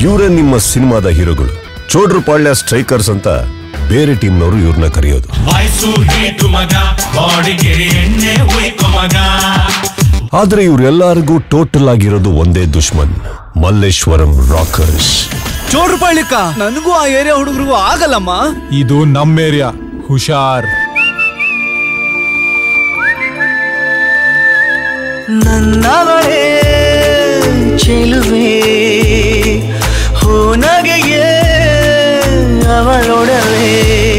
ಇವರೇ ನಿಮ್ಮ ಸಿನಿಮಾದ ಹೀರೋಗಳು ಚೋಡ್ರು ಪಾಳ್ಯ ಸ್ಟ್ರೈಕರ್ಸ್ ಅಂತ ಬೇರೆ ಟೀಮ್ನವರು ಇವ್ರನ್ನ ಕರೆಯೋದು ವಾಯ್ಸು ಹೀಟು ಮಗ ಬಾಡಿಗೆ ಎಣ್ಣೆ ಉಯ್ಕೊ ಮಗ ಆದ್ರೆ ಇವರೆಲ್ಲರಿಗೂ ಟೋಟಲ್ ಆಗಿರೋದು ಒಂದೇ ದುಶ್ಮನ್ ಮಲ್ಲೇಶ್ವರಂ ರಾಕರ್ಸ್ ಚೋಡ್ರಪಾಳಿಕ ನನಗೂ ಆ ಏರಿಯಾ ಹುಡುಗರಿಗೂ ಆಗಲ್ಲಮ್ಮ ಇದು ನಮ್ಮ ಏರಿಯಾ ಹುಷಾರ್ ನನ್ನವಳೇ ಚೆಲುವೆ ಹೂನಗೆಯೇ ಅವಳೊಡವೆ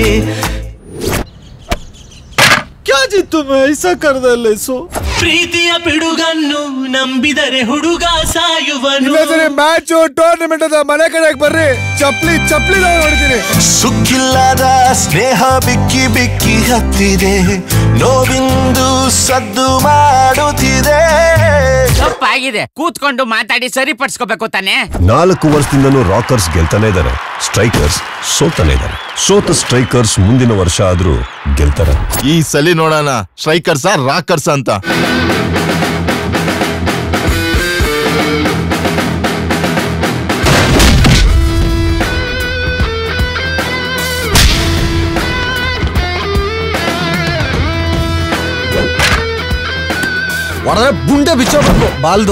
ಕ್ಯಾ ಜಿತ್ತು ಐಸಾ ಕರ್ದಲ್ಲೇ ಸೋ ಪ್ರೀತಿಯ ಪಿಡುಗನ್ನು ನಂಬಿದರೆ ಹುಡುಗ ಸಾಯುವನು ಮ್ಯಾಚ್ ಟೂರ್ನಮೆಂಟ್ ಅದ ಮನೆ ಕಡೆಗೆ ಬರ್ರಿ ಚಪ್ಲಿ ಚಪ್ಲಿ ನೋಡ್ತೀನಿ ಸುಕ್ಕಿಲ್ಲದ ಸ್ನೇಹ ಬಿಕ್ಕಿ ಬಿಕ್ಕಿ ಹತ್ತಿದೆ ನೋವಿಂದು ಸದ್ದು ಮಾಡುತ್ತಿದೆ ತಪ್ಪಾಗಿದೆ ಕೂತ್ಕೊಂಡು ಮಾತಾಡಿ ಸರಿಪಡಿಸ್ಕೋಬೇಕು ತಾನೆ ನಾಲ್ಕು ವರ್ಷದಿಂದನೂ ರಾಕರ್ಸ್ ಗೆಲ್ತಾನೆ ಇದ್ದಾರೆ ಸ್ಟ್ರೈಕರ್ಸ್ ಸೋತಾನೆ ಇದ್ದಾರೆ ಸೋತ ಸ್ಟ್ರೈಕರ್ಸ್ ಮುಂದಿನ ವರ್ಷ ಆದ್ರೂ ಗೆಲ್ತಾರೆ ಈ ಸಲಿ ನೋಡೋಣ ಸ್ಟ್ರೈಕರ್ಸ ರಾಕರ್ಸ್ ಅಂತ ಹೊಡೆದ್ರೆ ಬುಂಡೆ ಬಿಚ್ಚೋಬೇಕು ಬಾಲ್ದು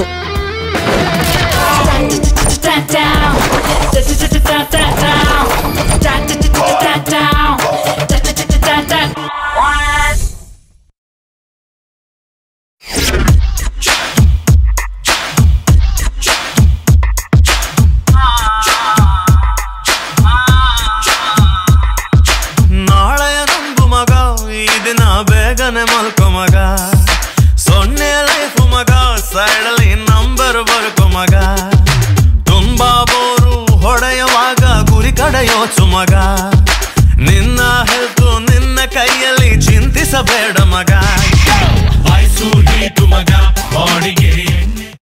ನಾಳೆಯ ನಂಬು ಮಗ ಈ ದಿನ ಬೇಗನೆ ಮಲ್ಕೊ ಮಗ ಸೊನ್ನೆ ಲೈಫ್ ಮಗ ಸೈಡಲ್ಲಿ ನಂಬರ್ ಬರ್ಕೊ ಮಗ ತುಂಬಾ ಬೋರು ಹೊಡೆಯುವಾಗ ಗುರಿ ಕಡೆಯೋಚು ಮಗ ನಿನ್ನ ಹೆಲ್ತು ನಿನ್ನ ಕೈಯಲ್ಲಿ ಚಿಂತಿಸಬೇಡ ಮಗ ವಾಯ್ಸು ಹೀಟು ಮಗ